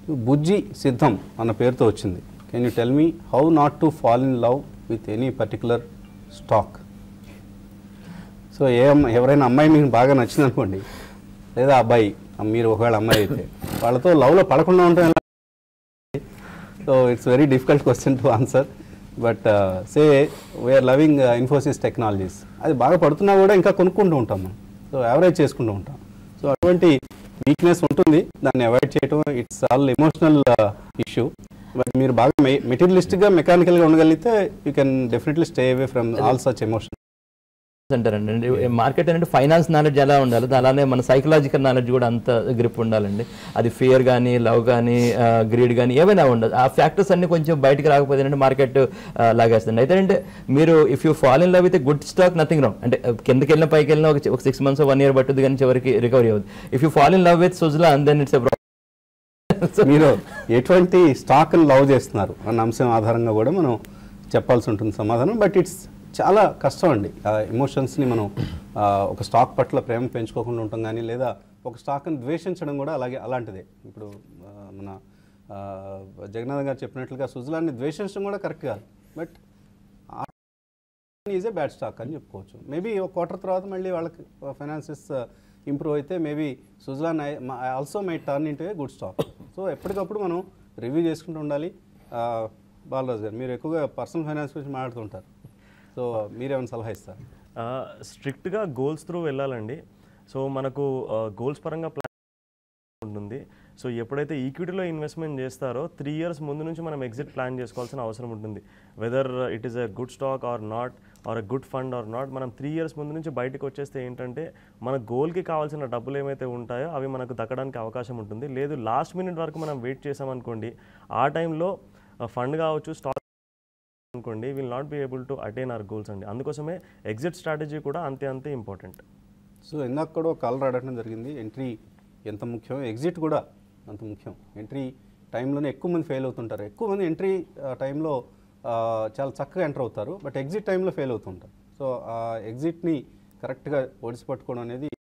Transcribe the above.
బుజ్జి సిద్ధం అన్న పేరుతో వచ్చింది can you tell me how not to fall in love with any particular stock so ఏ అమ్మాయి ఎవరైనా అమ్మాయి మీకు బాగా నచ్చింది అనుకోండి లేదా అబ్బాయి మీరు ఒకవేళ అమ్మాయి అయితే వాళ్ళతో లవ్లో పడకుండా ఉంటాం ఎలా so it's very difficult question to answer but say we are loving Infosys Technologies అది బాగా పడుతున్నా కూడా ఇంకా కొనుక్కుంటూ ఉంటాం మనం సో యావరేజ్ చేసుకుంటూ ఉంటాం సో అటువంటి వీక్నెస్ ఉంటుంది దాన్ని అవాయిడ్ చేయడం it's all emotional issue but మీరు బాగా మెటీరియలిస్టిక్గా మెకానికల్గా ఉండగలిగితే you can definitely stay away from all such emotion అంటారండి మార్కెట్ అంటే ఫైనాన్స్ నాలెడ్జ్ ఎలా ఉండాలి అలానే మన సైకలాజికల్ నాలెడ్జ్ కూడా అంత గ్రిప్ ఉండాలండి అది ఫియర్ కానీ లవ్ కానీ గ్రీడ్ కానీ ఏమైనా ఉండదు ఆ ఫ్యాక్టర్స్ అన్ని కొంచెం బయటకు రాకపోతే అంటే మార్కెట్ లాగేస్తుంది అయితే అంటే మీరు if you fall in love with good stock nothing wrong అంటే uh, కిందకి వెళ్ళిన పైకి వెళ్ళిన ఒక ఒక సిక్స్ మంత్స్ వన్ ఇయర్ పట్టుద్ది కానీ చివరికి రికవరీ అవుతుంది if you fall in love with Suzlon and then it's మీరు ఎటువంటి స్టాక్ని లవ్ చేస్తున్నారు అన్న అంశం ఆధారంగా కూడా మనం చెప్పాల్సి ఉంటుంది సమాధానం బట్ ఇట్స్ చాలా కష్టం అండి ఆ ఎమోషన్స్ని మనం ఆ, ఒక స్టాక్ పట్ల ప్రేమ పెంచుకోకుండా ఉంటాం కానీ లేదా ఒక స్టాక్ని ద్వేషించడం కూడా అలాగే అలాంటిదే ఇప్పుడు ఆ, మన ఆ, జగన్నాథ్ గారు చెప్పినట్లుగా సుజలాన్ని ద్వేషించడం కూడా కరెక్ట్ కాదు but is a bad stock అని చెప్పుకోవచ్చు మేబీ ఒక క్వార్టర్ తర్వాత మళ్ళీ వాళ్ళకి ఫైనాన్సెస్ ఇంప్రూవ్ అయితే maybe Suzlon also may turn into a good stock so ఎప్పటికప్పుడు మనం రివ్యూ చేసుకుంటూ ఉండాలి ఆ, బాలరాజు గారు మీరు ఎక్కువగా పర్సనల్ ఫైనాన్స్ గురించి మాట్లాడుతుంటారు సో మీరేమైనా సలహా ఇస్తారు స్ట్రిక్ట్గా గోల్స్ త్రూ వెళ్ళాలండి సో మనకు గోల్స్ పరంగా ప్లాన్ ఉంటుంది సో ఎప్పుడైతే ఈక్విటీలో ఇన్వెస్ట్మెంట్ చేస్తారో త్రీ ఇయర్స్ ముందు నుంచి మనం ఎగ్జిట్ ప్లాన్ చేసుకోవాల్సిన అవసరం ఉంటుంది whether it is a good stock or not or a good fund or not మనం త్రీ ఇయర్స్ ముందు నుంచి బయటకు వచ్చేస్తే ఏంటంటే మన గోల్కి కావాల్సిన డబ్బులు ఏమైతే ఉంటాయో అవి మనకు దక్కడానికి అవకాశం ఉంటుంది లేదు లాస్ట్ మినిట్ వరకు మనం వెయిట్ చేసామనుకోండి ఆ టైంలో ఫండ్ కావచ్చు స్టాక్ అనుకోండి will not be able to attain our goals అండి అందుకోసమే ఎగ్జిట్ స్ట్రాటజీ కూడా అంతే అంతే ఇంపార్టెంట్ సో ఇందాక కూడా ఒక కాలర్ అడగడం జరిగింది ఎంట్రీ ఎంత ముఖ్యం ఎగ్జిట్ కూడా అంత ముఖ్యం ఎంట్రీ టైంలోనే ఎక్కువ మంది ఫెయిల్ అవుతుంటారు ఎక్కువ మంది ఎంట్రీ టైంలో చాలా చక్కగా ఎంటర్ అవుతారు బట్ ఎగ్జిట్ టైంలో ఫెయిల్ అవుతుంటారు సో ఆ ఎగ్జిట్ని కరెక్ట్గా ఒడిసి పట్టుకోవడం అనేది